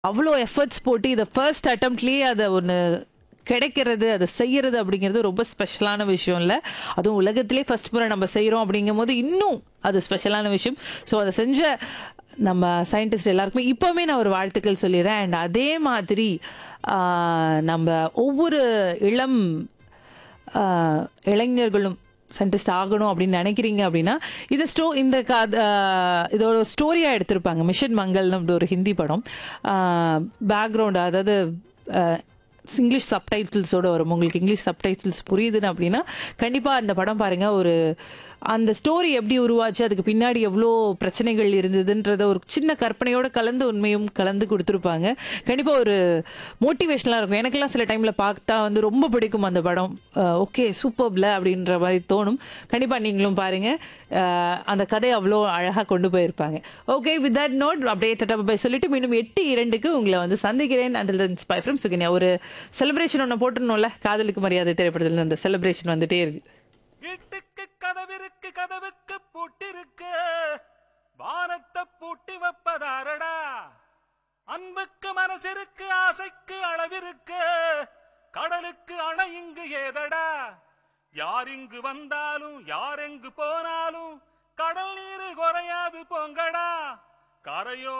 அவ்வளோ எஃபர்ட்ஸ் போட்டு இதை ஃபர்ஸ்ட் அட்டம்ப்ட்லேயே அதை ஒன்று கிடைக்கிறது அதை செய்யறது அப்படிங்கிறது ரொம்ப ஸ்பெஷலான விஷயம் இல்லை அதுவும் உலகத்திலே ஃபர்ஸ்ட் முறை நம்ம செய்கிறோம் அப்படிங்கும் போது இன்னும் அது ஸ்பெஷலான விஷயம் ஸோ அதை செஞ்ச நம்ம சயின்டிஸ்ட் எல்லாருக்குமே இப்போவுமே நான் ஒரு வாழ்த்துக்கள் சொல்லிடுறேன் அண்ட் அதே மாதிரி ஆஹ், நம்ம ஒவ்வொரு இளம் ஆஹ், இளைஞர்களும் சயின்டிஸ்ட் ஆகணும் அப்படின்னு நினைக்கிறீங்க அப்படின்னா இதை ஸ்டோ இந்த கத ஆஹ், இதோட ஸ்டோரியாக எடுத்திருப்பாங்க மிஷன் மங்கள்னு அப்படி ஒரு ஹிந்தி படம் பேக்ரவுண்ட் அதாவது ஆஹ், இங்கிலீஷ் சப்டைட்டில்ஸோட வரும் உங்களுக்கு இங்கிலீஷ் சப்டைட்டில்ஸ் புரியுதுன்னு அப்படின்னா கண்டிப்பாக அந்த படம் பாருங்கள் ஒரு அந்த ஸ்டோரி எப்படி உருவாச்சு அதுக்கு பின்னாடி எவ்வளோ பிரச்சனைகள் இருந்ததுன்றத ஒரு சின்ன கற்பனையோட கலந்து உண்மையும் கலந்து கொடுத்துருப்பாங்க கண்டிப்பாக ஒரு மோட்டிவேஷனலாக இருக்கும் எனக்கெல்லாம் சில டைமில் பார்த்தா வந்து ரொம்ப பிடிக்கும் அந்த படம் ஓகே சூப்பர்ல அப்படின்ற மாதிரி தோணும் கண்டிப்பாக நீங்களும் பாருங்கள் அந்த கதை அவ்வளோ அழகாக கொண்டு போயிருப்பாங்க ஓகே வித் தட் நோட் அப்படியே டட்டா பை சொல்லிட்டு மீண்டும் எட்டு இரண்டுக்கு உங்களை வந்து சந்திக்கிறேன் அண்டில் தன் ஸ்பை ஃப்ரம் சுகன்யா ஒரு செலிப்ரேஷன் ஒன்று போட்டுருணும்ல காதலுக்கு மரியாதை திரைப்படத்தில் அந்த செலிப்ரேஷன் வந்துட்டே இருக்கு வீட்டுக்கு கதவிருக்கு கதவுக்கு பூட்டிருக்கு வானத்தை பூட்டி வைப்பதாரடா அன்புக்கு மனசிற்கு ஆசைக்கு அளவிருக்கு கடலுக்கு அணை இங்கு ஏதடா யார் இங்கு வந்தாலும் யார் எங்கு போனாலும் கடல் நீர் குறையாது போங்கடா கரையோ